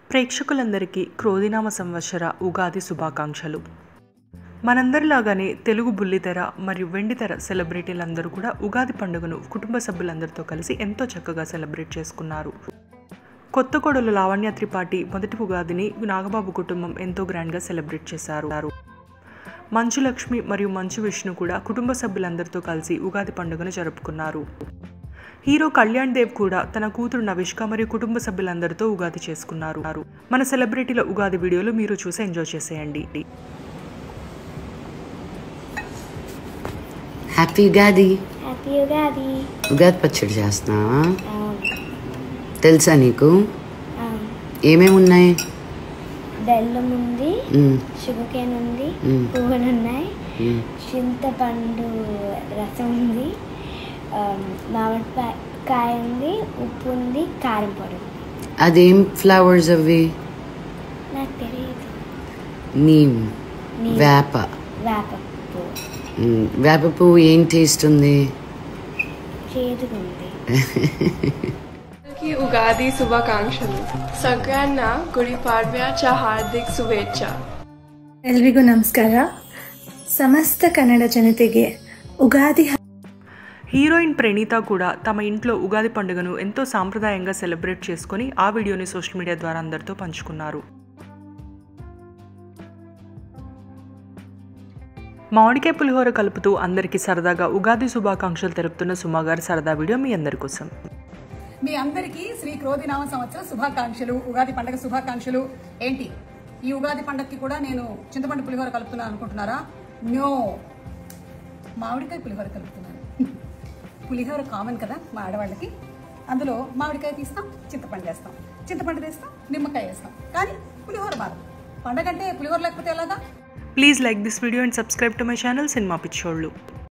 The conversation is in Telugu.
ప్రేక్షకులందరికీ క్రోధినామ సంవత్సర ఉగాది శుభాకాంక్షలు మనందరిలాగానే తెలుగు బుల్లితెర మరియు వెండితెర సెలబ్రిటీలందరూ కూడా ఉగాది పండుగను కుటుంబ సభ్యులందరితో కలిసి ఎంతో చక్కగా సెలబ్రేట్ చేసుకున్నారు కొత్త కొడలు లావణ్య త్రిపాఠి మొదటి ఉగాదిని నాగబాబు కుటుంబం ఎంతో గ్రాండ్గా సెలబ్రేట్ చేశారు మంచు లక్ష్మి మరియు మంచు విష్ణు కూడా కుటుంబ సభ్యులందరితో కలిసి ఉగాది పండుగను జరుపుకున్నారు హీరో కళ్యాణ్ దేవ్ కూడా తన కూతురు నవిష్క మరియు కుటుంబ సభ్యులందరితో ఉగాది చేసుకున్నారు మన సెలబ్రిటీల ఉగాది వీడియోలు మీరు చూసి ఎంజాయ్ చేసేయండి హ్యాపీ ఉగాది హ్యాపీ ఉగాది ఉగాది పచ్చడి చేస్తున్నావా అవును తెలుసా నీకు అవును ఏమేమి ఉన్నాయి బెల్లం ఉంది మ్, షుగర్ కేన్ ఉంది మ్. పువ్వులు ఉన్నాయి మ్. చింతపండు రసం ఉంది మామిడికాయ కాయ ఉంది ఉప్పు ఉంది కారం పొడి ఉంది. అదేం ఫ్లవర్స్ అవి నాకు తెలియదు నీమ్ నీమ్. వేప వేప పువ్వు మ్, వేప పువ్వు ఏం టేస్ట్ ఉంది చేదుగా ఉంది की उगादी शुभाकांक्षलु सगळ्यांना गुढीपाडव्याच्या हार्दिक शुभेच्छा ಎಲ್ರಿಗೂ ನಮಸ್ಕಾರ ಸಮಸ್ತ ಕನ್ನಡ ಜನತೆಗೆ ಉಗಾದಿ హీరోయిన్ ప్రణీత కూడా తమ ఇంట్లో ఉగాది పండుగను ఎంతో సాంప్రదాయంగా సెలబ్రేట్ చేసుకొని ఆ వీడియోని సోషల్ మీడియా ద్వారా అందరితో పంచుకున్నారు మామిడికాయ పులిహోర కలుపుతూ అందరికీ సరదాగా ఉగాది శుభాకాంక్షలు తెలుపుతున్న సుమా గారి సరదా వీడియో మీ అందరి కోసం మీ అందరికీ శ్రీ క్రోధినామ సంవత్సర శుభాకాంక్షలు ఉగాది పండగ శుభాకాంక్షలు ఏంటి ఈ ఉగాది పండగకి కూడా నేను చింతపండు పులిహోర కలుపుతున్నాను అనుకుంటున్నారా నో మామిడికాయ పులిహోర కలుపుతున్నాను పులిహోర కామన్ కదా మా ఆడవాళ్ళకి అందులో మామిడికాయ తీస్తాం చింతపండు వేస్తాం చింతపండు వేస్తాం నిమ్మకాయ వేస్తాం కానీ పులిహోర మారదు పండగ అంటే పులిహోర లేకపోతే ఎలాగా please like this video and subscribe to my channel సినిమా పిచ్చోళ్ళు